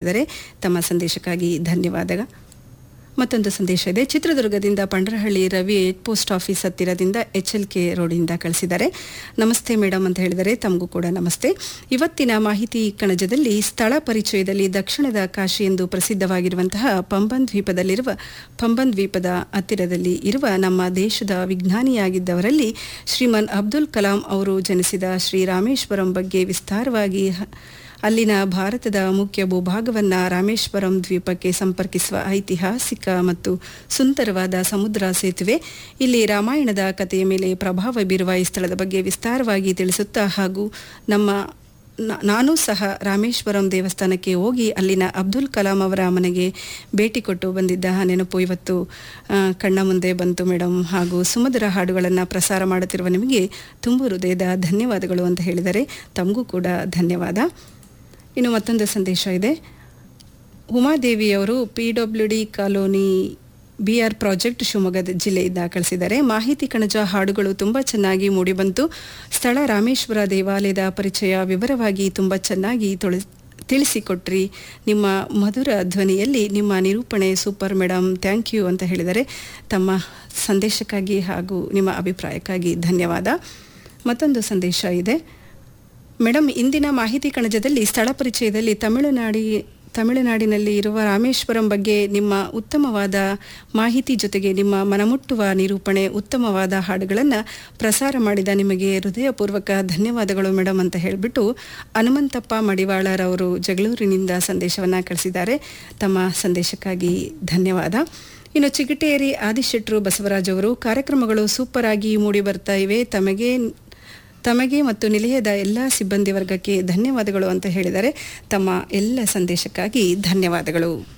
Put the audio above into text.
ಹೇಳಿದರೆ ತಮ್ಮ ಸಂದೇಶಕ್ಕಾಗಿ ಧನ್ಯವಾದ ಮತ್ತೊಂದು ಸಂದೇಶ ಇದೆ ಚಿತ್ರದುರ್ಗದಿಂದ ಪಂಡ್ರಹಳ್ಳಿ ರವಿ ಪೋಸ್ಟ್ ಆಫೀಸ್ ಹತ್ತಿರದಿಂದ ಎಚ್ ಎಲ್ ಕೆ ರೋಡಿಂದ ಕಳಿಸಿದ್ದಾರೆ ನಮಸ್ತೆ ಮೇಡಮ್ ಅಂತ ಹೇಳಿದರೆ ತಮಗೂ ಕೂಡ ನಮಸ್ತೆ ಇವತ್ತಿನ ಮಾಹಿತಿ ಕಣಜದಲ್ಲಿ ಸ್ಥಳ ಪರಿಚಯದಲ್ಲಿ ದಕ್ಷಿಣದ ಕಾಶಿ ಎಂದು ಪ್ರಸಿದ್ಧವಾಗಿರುವಂತಹ ಪಂಬನ್ ದ್ವೀಪದಲ್ಲಿರುವ ಪಂಬನ್ ದ್ವೀಪದ ಹತ್ತಿರದಲ್ಲಿ ಇರುವ ನಮ್ಮ ದೇಶದ ವಿಜ್ಞಾನಿಯಾಗಿದ್ದವರಲ್ಲಿ ಶ್ರೀಮನ್ ಅಬ್ದುಲ್ ಕಲಾಂ ಅವರು ಜನಿಸಿದ ಶ್ರೀ ರಾಮೇಶ್ವರಂ ಬಗ್ಗೆ ವಿಸ್ತಾರವಾಗಿ ಹ- ಅಲ್ಲಿನ ಭಾರತದ ಮುಖ್ಯ ಭೂಭಾಗವನ್ನ ರಾಮೇಶ್ವರಂ ದ್ವೀಪಕ್ಕೆ ಸಂಪರ್ಕಿಸುವ ಐತಿಹಾಸಿಕ ಮತ್ತು ಸುಂದರವಾದ ಸಮುದ್ರ ಸೇತುವೆ ಇಲ್ಲಿ ರಾಮಾಯಣದ ಕಥೆಯ ಮೇಲೆ ಪ್ರಭಾವ ಬೀರುವ ಈ ಸ್ಥಳದ ಬಗ್ಗೆ ವಿಸ್ತಾರವಾಗಿ ತಿಳಿಸುತ್ತಾ ಹಾಗೂ ನಮ್ಮ ನ- ನಾನೂ ಸಹ ರಾಮೇಶ್ವರಂ ದೇವಸ್ಥಾನಕ್ಕೆ ಹೋಗಿ ಅಲ್ಲಿನ ಅಬ್ದುಲ್ ಕಲಾಂ ಅವರ ಮನೆಗೆ ಭೇಟಿ ಕೊಟ್ಟು ಬಂದಿದ್ದ ನೆನಪು ಇವತ್ತು ಆ, ಕಣ್ಣ ಮುಂದೆ ಬಂತು ಮೇಡಮ್ ಹಾಗೂ ಸುಮಧುರ ಹಾಡುಗಳನ್ನು ಪ್ರಸಾರ ಮಾಡುತ್ತಿರುವ ನಿಮಗೆ ತುಂಬ ಹೃದಯದ ಧನ್ಯವಾದಗಳು ಅಂತ ಹೇಳಿದರೆ ತಮಗೂ ಕೂಡ ಧನ್ಯವಾದ ಇನ್ನು ಮತ್ತೊಂದು ಸಂದೇಶ ಇದೆ ಉಮಾದೇವಿಯವರು P W D colony B R project Shivamogga ಜಿಲ್ಲೆಯಿಂದ ಕಳಿಸಿದ್ದಾರೆ ಮಾಹಿತಿ ಕಣಜ ಹಾಡುಗಳು ತುಂಬ ಚೆನ್ನಾಗಿ ಮೂಡಿಬಂತು ಸ್ಥಳ ರಾಮೇಶ್ವರ ದೇವಾಲಯದ ಪರಿಚಯ ವಿವರವಾಗಿ ತುಂಬ ಚೆನ್ನಾಗಿ ತೊಳಿ ತಿಳಿಸಿಕೊಟ್ರಿ ನಿಮ್ಮ ಮಧುರ ಧ್ವನಿಯಲ್ಲಿ ನಿಮ್ಮ ನಿರೂಪಣೆ ಸೂಪರ್ ಮೇಡಮ್ ಥ್ಯಾಂಕ್ ಯು ಅಂತ ಹೇಳಿದರೆ ತಮ್ಮ ಸಂದೇಶಕ್ಕಾಗಿ ಹಾಗೂ ನಿಮ್ಮ ಅಭಿಪ್ರಾಯಕ್ಕಾಗಿ ಧನ್ಯವಾದ ಮತ್ತೊಂದು ಸಂದೇಶ ಇದೆ ಮೇಡಮ್ ಇಂದಿನ ಮಾಹಿತಿ ಕಣಜದಲ್ಲಿ ಸ್ಥಳ ಪರಿಚಯದಲ್ಲಿ ತಮಿಳುನಾಡಿ ತಮಿಳುನಾಡಿನಲ್ಲಿ ಇರುವ ರಾಮೇಶ್ವರಂ ಬಗ್ಗೆ ನಿಮ್ಮ ಉತ್ತಮವಾದ ಮಾಹಿತಿ ಜೊತೆಗೆ ನಿಮ್ಮ ಮನಮುಟ್ಟುವ ನಿರೂಪಣೆ ಉತ್ತಮವಾದ ಹಾಡುಗಳನ್ನು ಪ್ರಸಾರ ಮಾಡಿದ ನಿಮಗೆ ಹೃದಯಪೂರ್ವಕ ಧನ್ಯವಾದಗಳು ಮೇಡಮ್ ಅಂತ ಹೇಳಿಬಿಟ್ಟು ಹನುಮಂತಪ್ಪ ಮಡಿವಾಳರವರು ಜಗಳೂರಿನಿಂದ ಸಂದೇಶವನ್ನು ಕಳಿಸಿದ್ದಾರೆ ತಮ್ಮ ಸಂದೇಶಕ್ಕಾಗಿ ಧನ್ಯವಾದ ಇನ್ನು ಚಿಗಟೇರಿ ಆದಿಶೆಟ್ರು ಬಸವರಾಜ್ ಅವರು ಕಾರ್ಯಕ್ರಮಗಳು ಸೂಪರ್ ಆಗಿ ಮೂಡಿ ಬರ್ತಾ ಇವೆ ತಮಗೆ ತಮಗೆ ಮತ್ತು ನಿಲಯದ ಎಲ್ಲ ಸಿಬ್ಬಂದಿ ವರ್ಗಕ್ಕೆ ಧನ್ಯವಾದಗಳು ಅಂತ ಹೇಳಿದರೆ ತಮ್ಮ ಎಲ್ಲ ಸಂದೇಶಕ್ಕಾಗಿ ಧನ್ಯವಾದಗಳು